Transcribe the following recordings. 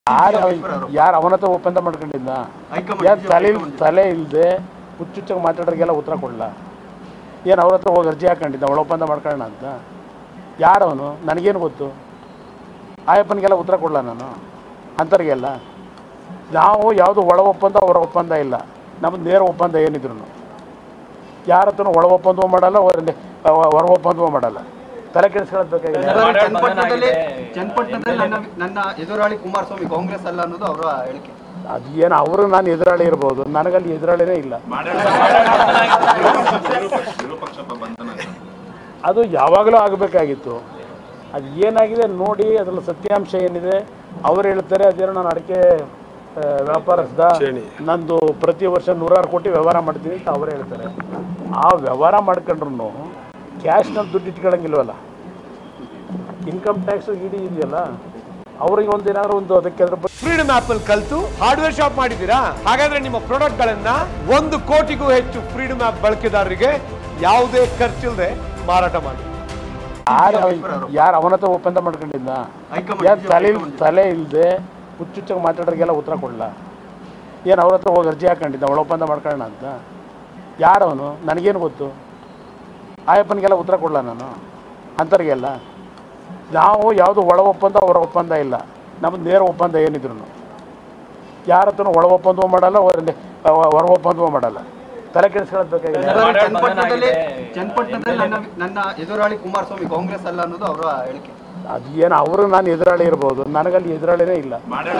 ಯಾರು ಯಾರು ಅವನ ಹತ್ರ ಒಪ್ಪಂದ ಮಾಡ್ಕೊಂಡಿದ್ದ ಹೈಕಮಾಂಡ್ ಯಾರು ತಲೆ ಹೈಕಮಾಂಡ್ ತಲೆ ಇಲ್ಲದೆ ಹುಚ್ಚುಚ್ಚಾಗಿ ಮಾತಾಡೋರಿಗೆಲ್ಲ ಉತ್ತರ ಕೊಡಲ್ಲ ಏನು ಅವ್ರ ಹತ್ರ ಹೋಗಿ ಅರ್ಜಿ ಹಾಕೊಂಡಿದ್ದ ಒಳ ಒಪ್ಪಂದ ಮಾಡ್ಕೊಳ್ಳೋಣ ಅಂತ ಯಾರವನು ನನಗೇನು ಗೊತ್ತು ಆಯಪ್ಪನಿಗೆಲ್ಲ ಉತ್ತರ ಕೊಡಲ್ಲ ನಾನು ಅಂಥವ್ರಿಗೆಲ್ಲ ನಾವು ಯಾವುದು ಒಳ ಒಪ್ಪಂದ ಹೊರ ಒಪ್ಪಂದ ಇಲ್ಲ ನಮ್ಮದು ನೇರ ಒಪ್ಪಂದ ಏನಿದ್ರು ಯಾರ ಹತ್ರನೂ ಒಳ ಒಪ್ಪಂದವೂ ಮಾಡಲ್ಲ ಹೊರ ಹೊರ ಒಪ್ಪಂದವೂ ಮಾಡಲ್ಲ ತಲೆ ಕೆಡಿಸ್ಕೊಳ್ಳೋದು ಬೇಕಾಗಿಲ್ಲ ಚನ್ನಪಟ್ಟಣದಲ್ಲಿ ಚನ್ನಪಟ್ಟಣದಲ್ಲಿ ನನ್ನ ನನ್ನ ಎದುರಾಳಿ ಕುಮಾರಸ್ವಾಮಿ ಕಾಂಗ್ರೆಸ್ ಅಲ್ಲ ಅನ್ನೋದು ಅವರ ಹೇಳಿಕೆ ಅದು ಏನು ಅವರು ನಾನು ಎದುರಾಳಿ ಇರ್ಬೋದು ನನಗಲ್ಲಿ ಎದುರಾಳಿನೇ ಇಲ್ಲ ಅದು ಯಾವಾಗಲೂ ಆಗಬೇಕಾಗಿತ್ತು ಅದು ಏನಾಗಿದೆ ನೋಡಿ ಅದರಲ್ಲಿ ಸತ್ಯಾಂಶ ಏನಿದೆ ಅವ್ರು ಹೇಳ್ತಾರೆ ಅದೇನೋ ನಾನು ಅಡಿಕೆ ಆ, ವ್ಯಾಪಾರಸ್ದ ನಂದು ಪ್ರತಿ ವರ್ಷ ನೂರಾರು ಕೋಟಿ ವ್ಯವಹಾರ ಮಾಡ್ತೀನಿ ಅಂತ ಅವ್ರು ಹೇಳ್ತಾರೆ ಆ ವ್ಯವಹಾರ ಮಾಡ್ಕೊಂಡ್ರು ಕ್ಯಾಶ್ನಲ್ಲಿ ದುಡ್ಡು ಇಟ್ಕೊಳಂಗಿಲ್ವಲ್ಲ ಇನ್ಕಮ್ ಟ್ಯಾಕ್ಸು ಇಡಿ ಇದೆಯಲ್ಲ ಅವ್ರಿಗೆ ಒಂದು ಏನಾದ್ರು ಒಂದು ಅದಕ್ಕೆ ಅದ್ರ ಬಗ್ಗೆ ಫ್ರೀಡಮ್ ಆಪ್ ಅಲ್ಲಿ ಕಲ್ತು ಹಾರ್ಡ್ವೇರ್ ಶಾಪ್ ಮಾಡಿದ್ದೀರಾ ಹಾಗಾದ್ರೆ ನಿಮ್ಮ ಪ್ರಾಡಕ್ಟ್ ಗಳನ್ನ ಒಂದು ಕೋಟಿಗೂ ಹೆಚ್ಚು ಫ್ರೀಡಮ್ ಆಪ್ ಬಳಕೆದಾರರಿಗೆ ಯಾವುದೇ ಖರ್ಚಿಲ್ಲದೆ ಮಾರಾಟ ಮಾಡಿ ಯಾರು ಯಾರು ಅವನ ಹತ್ರ ಒಪ್ಪಂದ ಮಾಡ್ಕೊಂಡಿದ್ದ ಹೈಕಮಾಂಡ್ ಯಾರು ತಲೆ ಹೈಕಮಾಂಡ್ ತಲೆ ಇಲ್ಲದೆ ಹುಚ್ಚುಚ್ಚಾಗಿ ಮಾತಾಡೋರಿಗೆಲ್ಲ ಉತ್ತರ ಕೊಡಲ್ಲ ಏನು ಅವ್ರ ಹತ್ರ ಹೋಗಿ ಅರ್ಜಿ ಹಾಕೊಂಡಿದ್ದ ಒಳ ಒಪ್ಪಂದ ಮಾಡ್ಕೊಳ್ಳೋಣ ಅಂತ ಯಾರವನು ನನಗೇನು ಗೊತ್ತು ಆಯಪ್ಪನಿಗೆಲ್ಲ ಉತ್ತರ ಕೊಡಲ್ಲ ನಾನು ಅಂಥವ್ರಿಗೆಲ್ಲ ನಾವು ಯಾವುದು ಒಳ ಒಪ್ಪಂದ ಹೊರ ಒಪ್ಪಂದ ಇಲ್ಲ ನಮ್ಮದು ನೇರ ಒಪ್ಪಂದ ಏನಿದ್ರು ಯಾರ ಹತ್ರನೂ ಒಳ ಒಪ್ಪಂದವೂ ಮಾಡಲ್ಲ ಹೊರ ಹೊರ ಒಪ್ಪಂದವೂ ಮಾಡಲ್ಲ ತಲೆ ಕೆಡಿಸ್ಕೊಳ್ಳೋದು ಬೇಕಾಗಿಲ್ಲ ಚನ್ನಪಟ್ಟಣದಲ್ಲಿ ಚನ್ನಪಟ್ಟಣದಲ್ಲಿ ನನ್ನ ನನ್ನ ಎದುರಾಳಿ ಕುಮಾರಸ್ವಾಮಿ ಕಾಂಗ್ರೆಸ್ ಅಲ್ಲ ಅನ್ನೋದು ಅವರ ಹೇಳಿಕೆ ಅದು ಏನು ಅವರು ನಾನು ಎದುರಾಳಿ ಇರ್ಬೋದು ನನಗಲ್ಲಿ ಎದುರಾಳಿನೇ ಇಲ್ಲ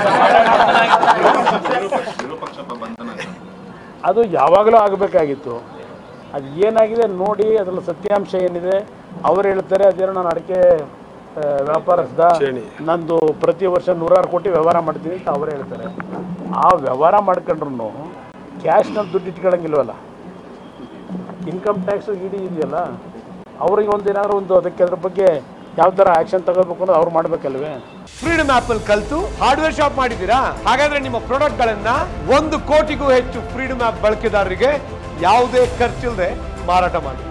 ಅದು ಯಾವಾಗಲೂ ಆಗಬೇಕಾಗಿತ್ತು ಅದು ಏನಾಗಿದೆ ನೋಡಿ ಅದರಲ್ಲಿ ಸತ್ಯಾಂಶ ಏನಿದೆ ಅವ್ರು ಹೇಳ್ತಾರೆ ಅದೇನೋ ನಾನು ಅಡಿಕೆ ಆ, ವ್ಯಾಪಾರಸ್ದ ನಂದು ಪ್ರತಿ ವರ್ಷ ನೂರಾರು ಕೋಟಿ ವ್ಯವಹಾರ ಮಾಡ್ತೀನಿ ಅಂತ ಅವ್ರು ಹೇಳ್ತಾರೆ ಆ ವ್ಯವಹಾರ ಮಾಡ್ಕೊಂಡ್ರು ಕ್ಯಾಶ್ನಲ್ಲಿ ದುಡ್ಡು ಇಟ್ಕೊಳಂಗಿಲ್ವಲ್ಲ ಇನ್ಕಮ್ ಟ್ಯಾಕ್ಸು ಇಡಿ ಇದೆಯಲ್ಲ ಅವ್ರಿಗೆ ಒಂದು ಏನಾದ್ರು ಒಂದು ಅದಕ್ಕೆ ಅದ್ರ ಬಗ್ಗೆ ಯಾವ ಥರ ಆ್ಯಕ್ಷನ್ ತಗೋಬೇಕು ಅನ್ನೋದು ಅವ್ರು ಮಾಡಬೇಕಲ್ವೇ ಫ್ರೀಡಮ್ ಆಪ್ ಅಲ್ಲಿ ಕಲ್ತು ಹಾರ್ಡ್ವೇರ್ ಶಾಪ್ ಮಾಡಿದ್ದೀರಾ ಹಾಗಾದ್ರೆ ನಿಮ್ಮ ಪ್ರಾಡಕ್ಟ್ ಗಳನ್ನ ಒಂದು ಕೋಟಿಗೂ ಹೆಚ್ಚು ಫ್ರೀಡಮ್ ಆಪ್ ಬಳಕೆದಾರರಿಗೆ ಯಾವುದೇ ಖರ್ಚಿಲ್ಲದೆ ಮಾರಾಟ ಮಾಡಿ